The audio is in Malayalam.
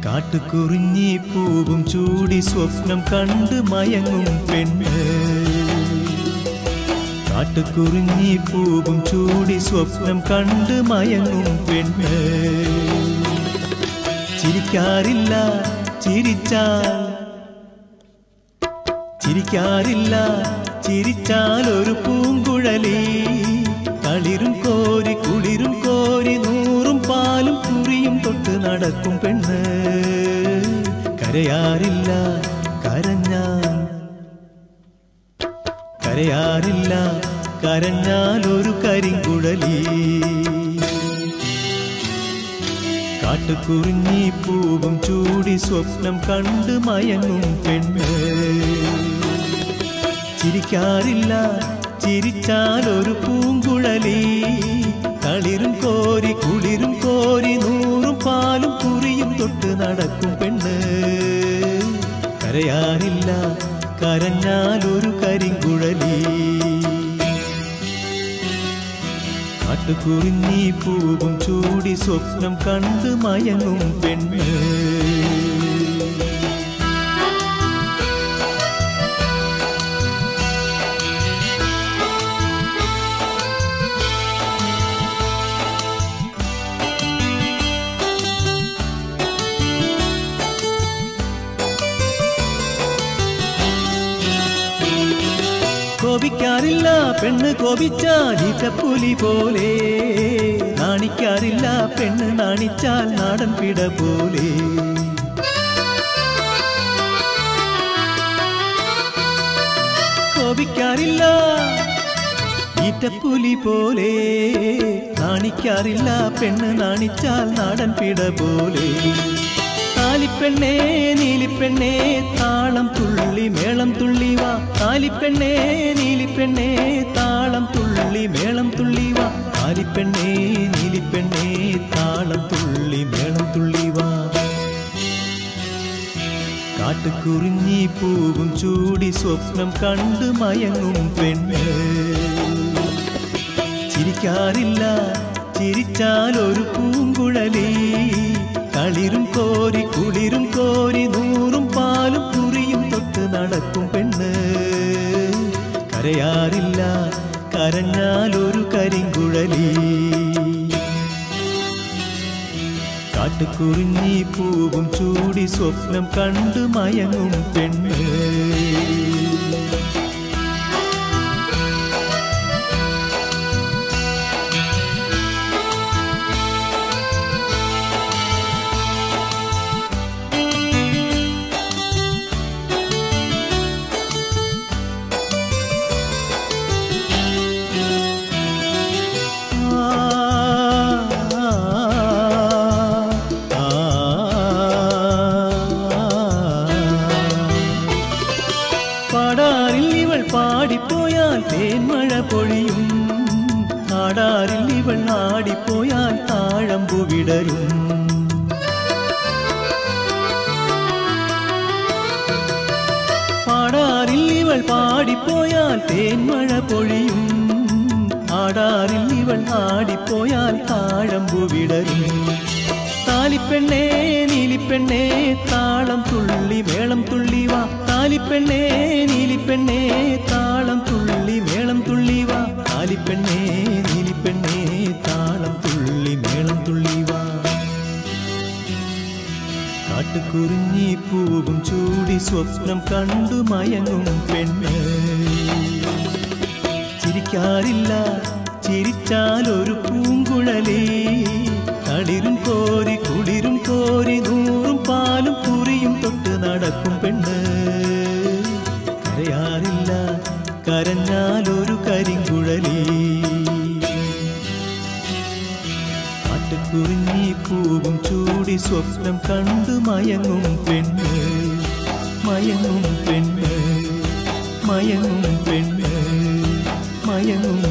കാട്ടുകുറിഞ്ഞി പൂവും ചൂടി സ്വപ്നം കണ്ട് മയങ്ങും പെണ്ണ് കാട്ടുകുറിഞ്ഞി പൂവും ചൂടി സ്വപ്നം കണ്ട് മയങ്ങും പെണ്ണ് ചിരിക്കാറില്ല ചിരിച്ചാൽ ചിരിക്കാറില്ല ചിരിച്ചാൽ ഒരു പൂങ്കുഴലി കളിരും കോരി കുളിരും കോരി നൂറും പാലും കുറിയും തൊട്ട് നടക്കും പെണ്ണ് കരയാറില്ല കരഞ്ഞാൽ കരയാറില്ല കരഞ്ഞാൽ ഒരു കരിങ്കുഴലി കാട്ടുകുറിഞ്ഞി പൂവും ചൂടി സ്വപ്നം കണ്ട് മയങ്ങും പെണ്ണ് ചിരിക്കാറില്ല ചിരിച്ചാൽ ഒരു പൂങ്കുഴലി കളിരും കോരി കുളിരും കോരി നൂറും പാലും കുറിയും തൊട്ട് നടക്കും പെണ്ണ് കരയാറില്ല കരഞ്ഞാൽ ഒരു കരിങ്കുഴലി കാട്ടുകുറിഞ്ഞി പൂവും ചൂടി സ്വപ്നം കണ്ട് മയങ്ങും പെണ്ണ് കോപിക്കാറില്ല പെണ്ണ് കോപിച്ചാൽ ഈറ്റപ്പുലി പോലെ നാണിക്കാറില്ല പെണ്ണ് നാണിച്ചാൽ നാടൻ പിട പോലെ കോപിക്കാറില്ല ഈറ്റപ്പുലി പോലെ നാണിക്കാറില്ല പെണ്ണ് നാണിച്ചാൽ നാടൻ പിട പോലെ താലിപ്പെണ്ണേ നീലിപ്പെണ്ണേ താളം തുള്ളി മേളം തുള്ളി വാ താലിപ്പെണ്ണേ നീലിപ്പെണ്ണേ താളം തുള്ളി മേളം തുള്ളി വാ താലിപ്പെണ്ണേ നീലിപ്പെണ്ണേ താളം തുള്ളി മേളം തുള്ളി വാ കാട്ടുകുറിഞ്ഞി പൂവും ചൂടി സ്വപ്നം കണ്ട് മയങ്ങും പെണ്ണ് ചിരിക്കാറില്ല ചിരിച്ചാൽ ഒരു പൂങ്കുഴലി കളിരും കോരി കുളിരും കോരി നൂറും പാലും കുറിയും തൊട്ട് നടക്കും പെണ്ണ് കരയാറില്ല കരഞ്ഞാൽ ഒരു കരിങ്കുഴലി കാട്ടുകുറിഞ്ഞി പൂവും ചൂടി സ്വപ്നം കണ്ട് മയങ്ങും പെണ്ണ് പാടാറിൽ ഇവൾ പാടിപ്പോയാൽ തേന്മഴ പൊഴിയും നാടാറിൽ ഇവൾ നാടിപ്പോയാൽ താഴമ്പു വിടരും പാടാറിൽ ഇവൾ പാടിപ്പോയാൽ തേന്മഴ പൊഴിയും ആടാറിൽ ഇവൾ ആടിപ്പോയാൽ താഴമ്പു വിടരും താലിപ്പെണ്ണേ നീലിപ്പെണ്ണേ താളം തുള്ളി മേളം തുള്ളി വാ താലിപ്പെണ്ണേ നീലിപ്പെണ്ണേ താളം തുള്ളി മേളം തുള്ളി വാ താലിപ്പെണ്ണേ നീലിപ്പെണ്ണേ താളം തുള്ളി മേളം തുള്ളി വാ കാട്ടുകുറിഞ്ഞി പൂവും ചൂടി സ്വപ്നം കണ്ടു മയങ്ങും പെണ്ണ് ചിരിക്കാറില്ല ചിരിച്ചാൽ ഒരു പൂങ്കുഴലി കളിരും കോരി കുളിരും കോരി നൂറും പാലും കുറിയും തൊട്ട് നടക്കും പെണ്ണ് കരയാറില്ല കരഞ്ഞാൽ ഒരു കരിങ്കുഴലി കാട്ടുകുറിഞ്ഞി പൂവും ചൂടി സ്വപ്നം കണ്ടു മയങ്ങും പെണ്ണ് മയങ്ങും പെണ്ണ് മയങ്ങും പെണ്ണ് മയങ്ങും